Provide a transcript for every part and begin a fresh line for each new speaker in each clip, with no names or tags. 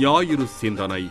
ஞாயிறு சிந்தனை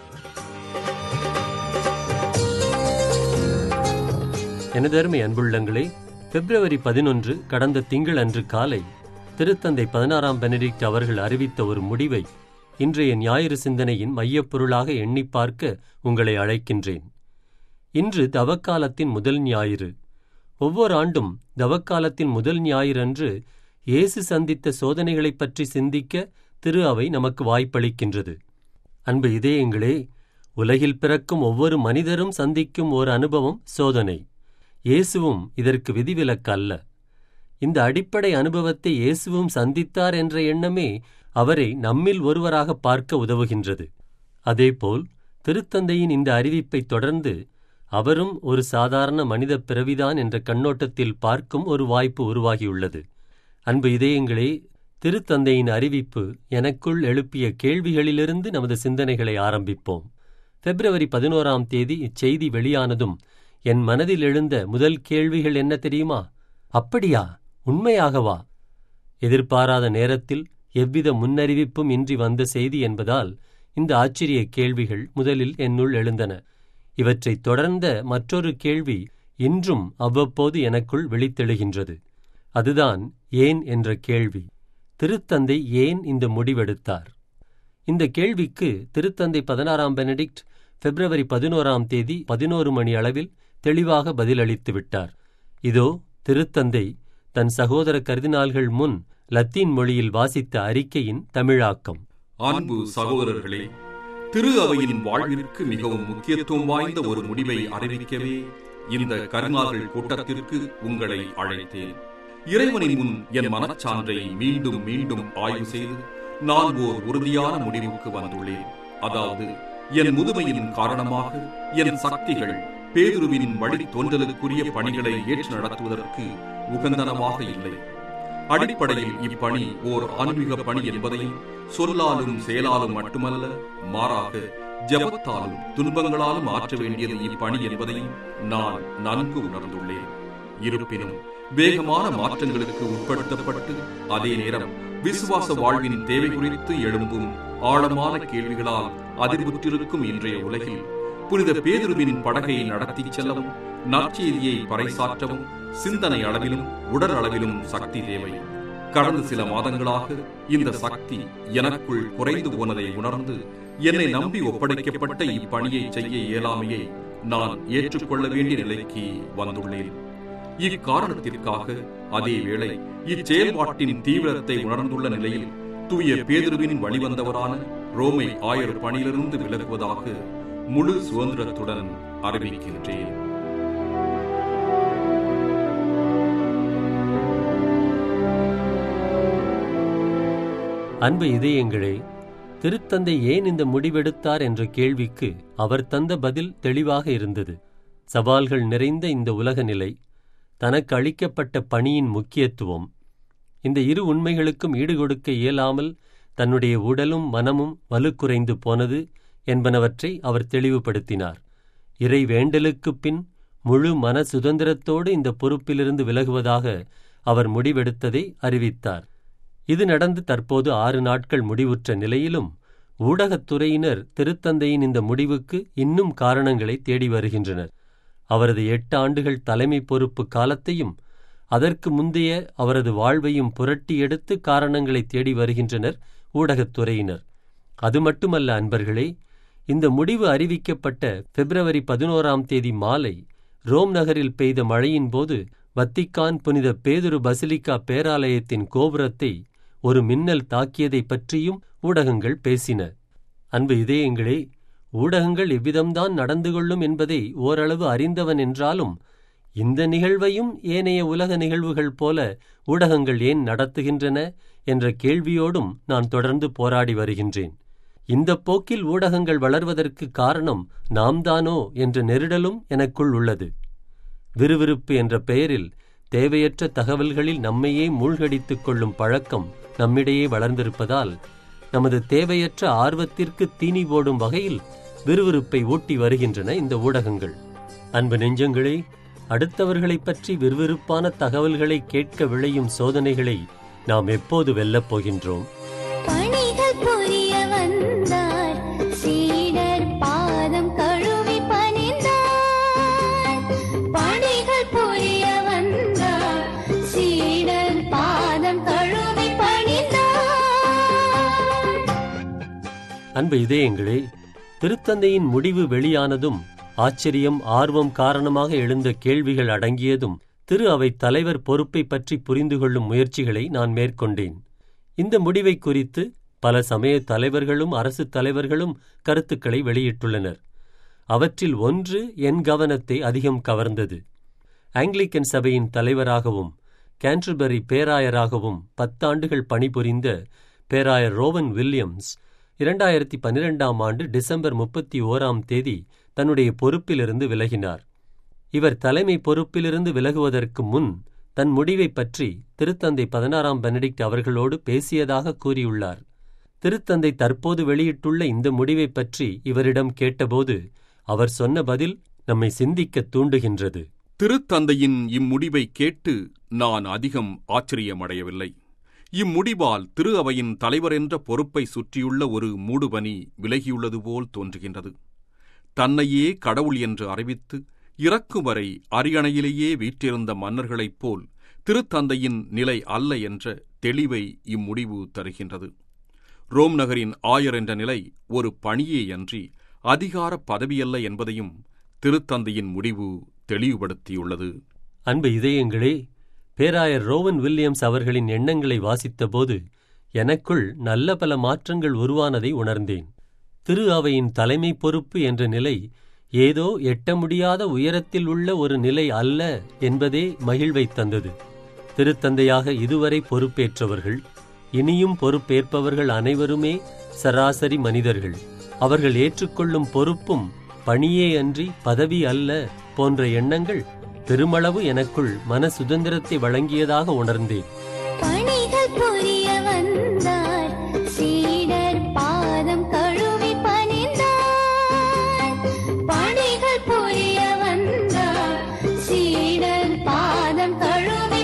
எனதருமை அன்புள்ளங்களே பிப்ரவரி பதினொன்று கடந்த திங்கள் அன்று காலை திருத்தந்தை பதினாறாம் பெனடிக்ட் அவர்கள் அறிவித்த ஒரு முடிவை இன்றைய ஞாயிறு சிந்தனையின் மையப்பொருளாக எண்ணி பார்க்க உங்களை அழைக்கின்றேன் இன்று தவக்காலத்தின் முதல் ஞாயிறு ஒவ்வொரு ஆண்டும் தவக்காலத்தின் முதல் ஞாயிறன்று இயேசு சந்தித்த சோதனைகளைப் பற்றி சிந்திக்க திரு அவை நமக்கு வாய்ப்பளிக்கின்றது அன்பு இதயங்களே உலகில் பிறக்கும் ஒவ்வொரு மனிதரும் சந்திக்கும் ஒரு அனுபவம் சோதனை இயேசுவும் இதற்கு விதிவிலக்கு அல்ல இந்த அடிப்படை அனுபவத்தை இயேசுவும் சந்தித்தார் என்ற எண்ணமே அவரை நம்மில் ஒருவராக பார்க்க உதவுகின்றது அதேபோல் திருத்தந்தையின் இந்த அறிவிப்பைத் தொடர்ந்து அவரும் ஒரு சாதாரண மனித பிறவிதான் என்ற கண்ணோட்டத்தில் பார்க்கும் ஒரு வாய்ப்பு உருவாகியுள்ளது அன்பு இதயங்களே திருத்தந்தையின் அறிவிப்பு எனக்குள் எழுப்பிய கேள்விகளிலிருந்து நமது சிந்தனைகளை ஆரம்பிப்போம் பிப்ரவரி பதினோராம் தேதி இச்செய்தி வெளியானதும் என் மனதில் எழுந்த முதல் கேள்விகள் என்ன தெரியுமா அப்படியா உண்மையாகவா எதிர்பாராத நேரத்தில் எவ்வித முன்னறிவிப்பும் இன்றி வந்த செய்தி என்பதால் இந்த ஆச்சரிய கேள்விகள் முதலில் என்னுள் எழுந்தன இவற்றைத் தொடர்ந்த மற்றொரு கேள்வி இன்றும் அவ்வப்போது எனக்குள் விழித்தெழுகின்றது அதுதான் ஏன் என்ற கேள்வி திருத்தந்தை ஏன் இந்த முடிவெடுத்தார் இந்த கேள்விக்கு திருத்தந்தை பதினாறாம் பெனடிக்ட் பிப்ரவரி பதினோராம் தேதி பதினோரு மணி அளவில் தெளிவாக பதிலளித்து விட்டார் இதோ திருத்தந்தை தன் சகோதர கருதினால்கள் முன் லத்தீன் மொழியில் வாசித்த அறிக்கையின் தமிழாக்கம்
அன்பு சகோதரர்களே திரு அவையின் வாழ்விற்கு மிகவும் முக்கியத்துவம் வாய்ந்த ஒரு முடிவை அறிவிக்கவே இந்த கருணார்கள் கூட்டத்திற்கு உங்களை அழைத்தேன் இறைவனின் முன் என் மனச்சான்றை மீண்டும் மீண்டும் ஆய்வு செய்து நான் ஓர் உறுதியான முடிவுக்கு வந்துள்ளேன் அதாவது என் முதுமையின் காரணமாக என் சக்திகள் பேதுருவின் வழி தோன்றலுக்குரிய பணிகளை ஏற்று நடத்துவதற்கு உகந்தனமாக இல்லை அடிப்படையில் இப்பணி ஓர் ஆன்மீக பணி என்பதையும் சொல்லாலும் செயலாலும் மட்டுமல்ல மாறாக ஜபத்தாலும் துன்பங்களாலும் ஆற்ற வேண்டியது இப்பணி என்பதையும் நான் நன்கு உணர்ந்துள்ளேன் இருப்பினும் வேகமான மாற்றங்களுக்கு உட்படுத்தப்பட்டு அதே நேரம் விசுவாச வாழ்வின் தேவை குறித்து எழும்பும் ஆழமான கேள்விகளால் அதிர்வுற்றிருக்கும் இன்றைய உலகில் புனித பேதுருவின் படகை நடத்திச் செல்லவும் நற்செய்தியை பறைசாற்றவும் சிந்தனை அளவிலும் உடல் அளவிலும் சக்தி தேவை கடந்த சில மாதங்களாக இந்த சக்தி எனக்குள் குறைந்து போனதை உணர்ந்து என்னை நம்பி ஒப்படைக்கப்பட்ட இப்பணியை செய்ய இயலாமையை நான் ஏற்றுக்கொள்ள வேண்டிய நிலைக்கு வந்துள்ளேன் இக்காரணத்திற்காக அதே வேளை இச்செயல்பாட்டின் தீவிரத்தை உணர்ந்துள்ள நிலையில் தூய பேதுருவின் வழிவந்தவரான ரோமை ஆயர் பணியிலிருந்து விலகுவதாக முழு சுதந்திரத்துடன் அறிவிக்கின்றேன்
அன்பு இதயங்களே திருத்தந்தை ஏன் இந்த முடிவெடுத்தார் என்ற கேள்விக்கு அவர் தந்த பதில் தெளிவாக இருந்தது சவால்கள் நிறைந்த இந்த உலக நிலை தனக்கு அளிக்கப்பட்ட பணியின் முக்கியத்துவம் இந்த இரு உண்மைகளுக்கும் ஈடுகொடுக்க இயலாமல் தன்னுடைய உடலும் மனமும் வலுக்குறைந்து போனது என்பனவற்றை அவர் தெளிவுபடுத்தினார் இறை வேண்டலுக்குப் பின் முழு மன சுதந்திரத்தோடு இந்த பொறுப்பிலிருந்து விலகுவதாக அவர் முடிவெடுத்ததை அறிவித்தார் இது நடந்து தற்போது ஆறு நாட்கள் முடிவுற்ற நிலையிலும் ஊடகத்துறையினர் திருத்தந்தையின் இந்த முடிவுக்கு இன்னும் காரணங்களை தேடி வருகின்றனர் அவரது எட்டு ஆண்டுகள் தலைமை பொறுப்பு காலத்தையும் அதற்கு முந்தைய அவரது வாழ்வையும் புரட்டி எடுத்து காரணங்களை தேடி வருகின்றனர் ஊடகத்துறையினர் அது மட்டுமல்ல அன்பர்களே இந்த முடிவு அறிவிக்கப்பட்ட பிப்ரவரி பதினோராம் தேதி மாலை ரோம் நகரில் பெய்த மழையின் போது வத்திக்கான் புனித பேதுரு பசிலிக்கா பேராலயத்தின் கோபுரத்தை ஒரு மின்னல் தாக்கியதை பற்றியும் ஊடகங்கள் பேசின அன்பு இதயங்களே ஊடகங்கள் எவ்விதம்தான் நடந்து கொள்ளும் என்பதை ஓரளவு அறிந்தவன் என்றாலும் இந்த நிகழ்வையும் ஏனைய உலக நிகழ்வுகள் போல ஊடகங்கள் ஏன் நடத்துகின்றன என்ற கேள்வியோடும் நான் தொடர்ந்து போராடி வருகின்றேன் இந்த போக்கில் ஊடகங்கள் வளர்வதற்கு காரணம் நாம் தானோ என்ற நெருடலும் எனக்குள் உள்ளது விறுவிறுப்பு என்ற பெயரில் தேவையற்ற தகவல்களில் நம்மையே மூழ்கடித்துக் கொள்ளும் பழக்கம் நம்மிடையே வளர்ந்திருப்பதால் நமது தேவையற்ற ஆர்வத்திற்கு தீனி போடும் வகையில் விறுவிறுப்பை ஊட்டி வருகின்றன இந்த ஊடகங்கள் அன்பு நெஞ்சங்களே அடுத்தவர்களைப் பற்றி விறுவிறுப்பான தகவல்களை கேட்க விளையும் சோதனைகளை நாம் எப்போது வெல்லப் போகின்றோம்
பணிகள் புரிய வந்தாய்
அன்பு இதயங்களே திருத்தந்தையின் முடிவு வெளியானதும் ஆச்சரியம் ஆர்வம் காரணமாக எழுந்த கேள்விகள் அடங்கியதும் திரு அவை தலைவர் பொறுப்பை பற்றி புரிந்து கொள்ளும் முயற்சிகளை நான் மேற்கொண்டேன் இந்த முடிவை குறித்து பல சமய தலைவர்களும் அரசு தலைவர்களும் கருத்துக்களை வெளியிட்டுள்ளனர் அவற்றில் ஒன்று என் கவனத்தை அதிகம் கவர்ந்தது ஆங்கிலிக்கன் சபையின் தலைவராகவும் கேன்டர்பரி பேராயராகவும் பத்தாண்டுகள் பணிபுரிந்த பேராயர் ரோவன் வில்லியம்ஸ் இரண்டாயிரத்தி பன்னிரெண்டாம் ஆண்டு டிசம்பர் முப்பத்தி ஓராம் தேதி தன்னுடைய பொறுப்பிலிருந்து விலகினார் இவர் தலைமை பொறுப்பிலிருந்து விலகுவதற்கு முன் தன் முடிவை பற்றி திருத்தந்தை பதினாறாம் பெனடிக்ட் அவர்களோடு பேசியதாக கூறியுள்ளார் திருத்தந்தை தற்போது வெளியிட்டுள்ள இந்த முடிவை பற்றி இவரிடம் கேட்டபோது அவர் சொன்ன பதில் நம்மை சிந்திக்க தூண்டுகின்றது
திருத்தந்தையின் இம்முடிவை கேட்டு நான் அதிகம் ஆச்சரியமடையவில்லை இம்முடிவால் திரு அவையின் தலைவர் என்ற பொறுப்பை சுற்றியுள்ள ஒரு மூடுபனி விலகியுள்ளது போல் தோன்றுகின்றது தன்னையே கடவுள் என்று அறிவித்து இறக்கும் வரை அரியணையிலேயே வீற்றிருந்த மன்னர்களைப் போல் திருத்தந்தையின் நிலை அல்ல என்ற தெளிவை இம்முடிவு தருகின்றது ரோம் நகரின் ஆயர் என்ற நிலை ஒரு பணியே அன்றி அதிகார பதவியல்ல என்பதையும் திருத்தந்தையின் முடிவு தெளிவுபடுத்தியுள்ளது
அன்பு இதயங்களே பேராயர் ரோவன் வில்லியம்ஸ் அவர்களின் எண்ணங்களை வாசித்தபோது எனக்குள் நல்ல பல மாற்றங்கள் உருவானதை உணர்ந்தேன் திரு அவையின் தலைமை பொறுப்பு என்ற நிலை ஏதோ எட்ட முடியாத உயரத்தில் உள்ள ஒரு நிலை அல்ல என்பதே மகிழ்வை தந்தது திருத்தந்தையாக இதுவரை பொறுப்பேற்றவர்கள் இனியும் பொறுப்பேற்பவர்கள் அனைவருமே சராசரி மனிதர்கள் அவர்கள் ஏற்றுக்கொள்ளும் பொறுப்பும் பணியே அன்றி பதவி அல்ல போன்ற எண்ணங்கள் பெருமளவு எனக்குள் மன சுதந்திரத்தை வழங்கியதாக உணர்ந்தேன்
பணிகள் புரிய வந்தார் சீடர் பாதம் கழுவி பணிந்தார் பணிகள் புரிய வந்தார் சீடர் பாதம் கழுவி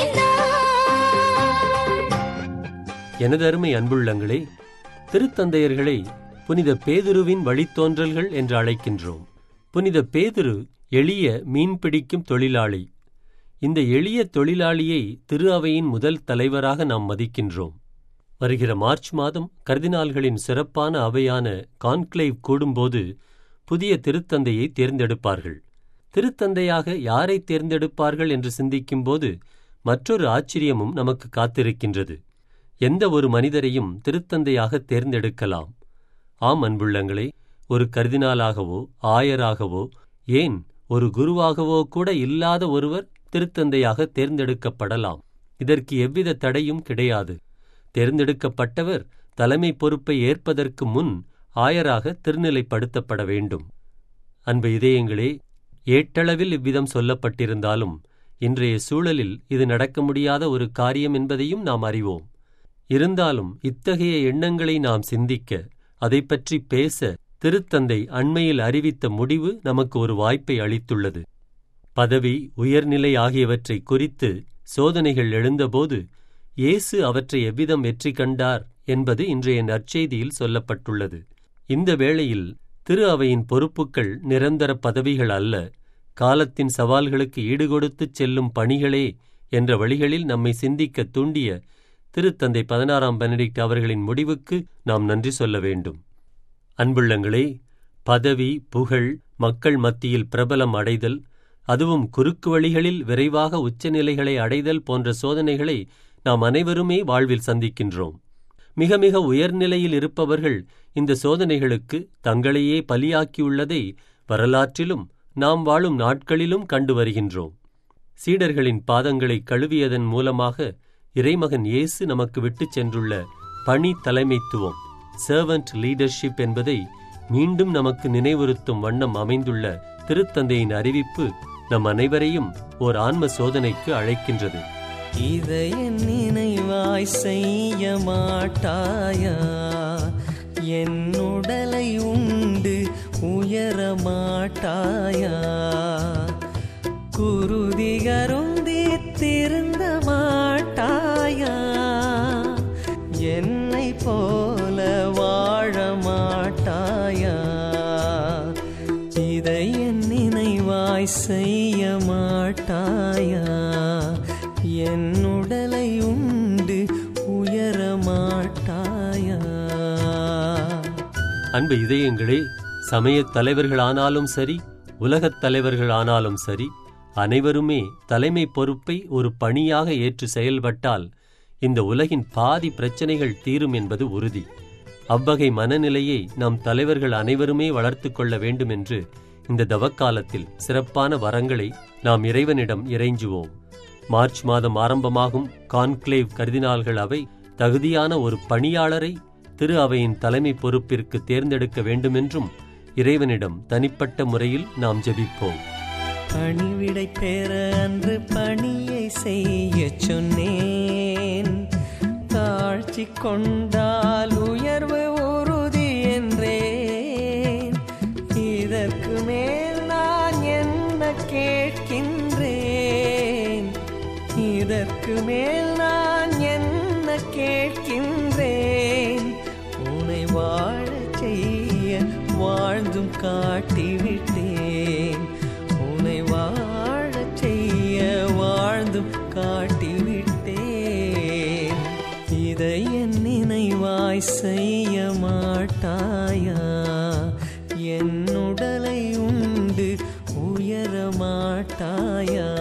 பணிந்தார்
எனதருமை அன்புள்ளங்களே திருத்தந்தையர்களை புனித பேதுருவின் வழித்தோன்றல்கள் என்று அழைக்கின்றோம் புனித பேதுரு எளிய மீன்பிடிக்கும் தொழிலாளி இந்த எளிய தொழிலாளியை திரு அவையின் முதல் தலைவராக நாம் மதிக்கின்றோம் வருகிற மார்ச் மாதம் கர்தினால்களின் சிறப்பான அவையான கான்க்ளேவ் கூடும்போது புதிய திருத்தந்தையை தேர்ந்தெடுப்பார்கள் திருத்தந்தையாக யாரை தேர்ந்தெடுப்பார்கள் என்று சிந்திக்கும்போது மற்றொரு ஆச்சரியமும் நமக்கு காத்திருக்கின்றது எந்த ஒரு மனிதரையும் திருத்தந்தையாக தேர்ந்தெடுக்கலாம் ஆம் அன்புள்ளங்களே ஒரு கர்தினாலாகவோ ஆயராகவோ ஏன் ஒரு குருவாகவோ கூட இல்லாத ஒருவர் திருத்தந்தையாக தேர்ந்தெடுக்கப்படலாம் இதற்கு எவ்வித தடையும் கிடையாது தேர்ந்தெடுக்கப்பட்டவர் தலைமை பொறுப்பை ஏற்பதற்கு முன் ஆயராக திருநிலைப்படுத்தப்பட வேண்டும் அன்பு இதயங்களே ஏட்டளவில் இவ்விதம் சொல்லப்பட்டிருந்தாலும் இன்றைய சூழலில் இது நடக்க முடியாத ஒரு காரியம் என்பதையும் நாம் அறிவோம் இருந்தாலும் இத்தகைய எண்ணங்களை நாம் சிந்திக்க அதைப் பற்றி பேச திருத்தந்தை அண்மையில் அறிவித்த முடிவு நமக்கு ஒரு வாய்ப்பை அளித்துள்ளது பதவி உயர்நிலை ஆகியவற்றை குறித்து சோதனைகள் எழுந்தபோது இயேசு அவற்றை எவ்விதம் வெற்றி கண்டார் என்பது இன்றைய நற்செய்தியில் சொல்லப்பட்டுள்ளது இந்த வேளையில் திரு அவையின் பொறுப்புகள் நிரந்தர பதவிகள் அல்ல காலத்தின் சவால்களுக்கு ஈடுகொடுத்துச் செல்லும் பணிகளே என்ற வழிகளில் நம்மை சிந்திக்க தூண்டிய திருத்தந்தை பதினாறாம் பெனடிக்ட் அவர்களின் முடிவுக்கு நாம் நன்றி சொல்ல வேண்டும் அன்புள்ளங்களே பதவி புகழ் மக்கள் மத்தியில் பிரபலம் அடைதல் அதுவும் குறுக்கு வழிகளில் விரைவாக உச்சநிலைகளை அடைதல் போன்ற சோதனைகளை நாம் அனைவருமே வாழ்வில் சந்திக்கின்றோம் மிக மிக உயர்நிலையில் இருப்பவர்கள் இந்த சோதனைகளுக்கு தங்களையே பலியாக்கியுள்ளதை வரலாற்றிலும் நாம் வாழும் நாட்களிலும் கண்டு வருகின்றோம் சீடர்களின் பாதங்களை கழுவியதன் மூலமாக இறைமகன் இயேசு நமக்கு விட்டுச் சென்றுள்ள பணி தலைமைத்துவம் சர்வன்ட் லீடர்ஷிப் என்பதை மீண்டும் நமக்கு நினைவுறுத்தும் வண்ணம் அமைந்துள்ள திருத்தந்தையின் அறிவிப்பு நம் அனைவரையும் ஓர் ஆன்ம சோதனைக்கு அழைக்கின்றது
இதை என் நினைவாய் செய்ய மாட்டாயா என் உடலை உண்டு உயர மாட்டாயா குருதிகருந்தி திருந்த மாட்டாயா என்னை போல வாழ மாட்டாயா இதை என் நினைவாய் செய்ய மாட்டாயா என் உடலை உண்டு உயர மாட்டாயா
அன்பு இதயங்களே சமயத் தலைவர்களானாலும் சரி உலகத் தலைவர்களானாலும் சரி அனைவருமே தலைமை பொறுப்பை ஒரு பணியாக ஏற்று செயல்பட்டால் இந்த உலகின் பாதி பிரச்சனைகள் தீரும் என்பது உறுதி அவ்வகை மனநிலையை நம் தலைவர்கள் அனைவருமே வளர்த்து கொள்ள வேண்டும் என்று இந்த தவக்காலத்தில் சிறப்பான வரங்களை நாம் இறைவனிடம் இறைஞ்சுவோம் மார்ச் மாதம் ஆரம்பமாகும் கான்க்ளேவ் கர்தினால்கள் அவை தகுதியான ஒரு பணியாளரை திரு அவையின் தலைமை பொறுப்பிற்கு தேர்ந்தெடுக்க வேண்டுமென்றும் இறைவனிடம் தனிப்பட்ட முறையில் நாம் ஜெபிப்போம்
பணிவிடை பெற அன்று பணியை செய்ய சொன்னேன் தாழ்ச்சி கொண்டால் உயர்வு உறுதி என்றேன் இதற்கு மேல் நான் என்ன கேட்கின்றேன் இதற்கு மேல் நான் என்ன கேட்கின்றேன் உன்னை வாழச் செய்ய வாழ்ந்தும் காட்டிவிட்டேன் உன்னை வாழச் செய்ய வாழ்ந்தும் காட்டிவிட்டேன் இதை என் நினைவாய் செய்ய மாட்டாயா என் உடலை உண்டு உயர மாட்டாயா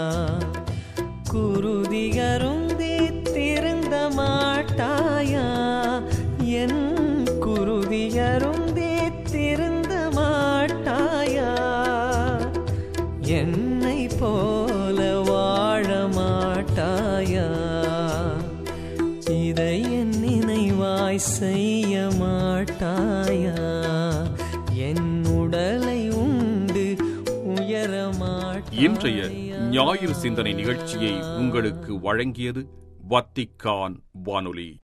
குருதிகருந்தி திருந்த மாட்டாயா என் குருதியருந்தி திருந்த மாட்டாயா என்னை போல வாழ மாட்டாயா இதை என் நினைவாய் செய்ய மாட்டாயா என் உடலை உண்டு உயர மாட்டாயா
இன்றைய ஞாயிறு சிந்தனை நிகழ்ச்சியை உங்களுக்கு வழங்கியது வத்திக்கான் வானொலி